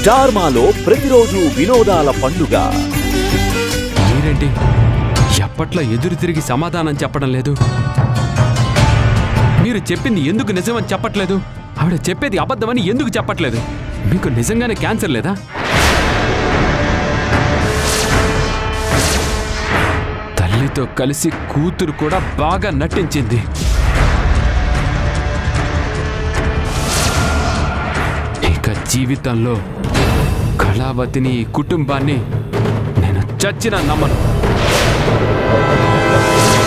స్టార్మాలో ప్రతిరోజు వినోదాల పండుగ మీరేంటి ఎప్పట్లో ఎదురు తిరిగి సమాధానం చెప్పడం లేదు మీరు చెప్పింది ఎందుకు నిజమని చెప్పట్లేదు ఆవిడ చెప్పేది అబద్ధమని ఎందుకు చెప్పట్లేదు మీకు నిజంగానే క్యాన్సర్ లేదా తల్లితో కలిసి కూతురు కూడా బాగా నటించింది ఇక జీవితంలో కళావతిని ఈ కుటుంబాన్ని నేను చచ్చిన నమ్మను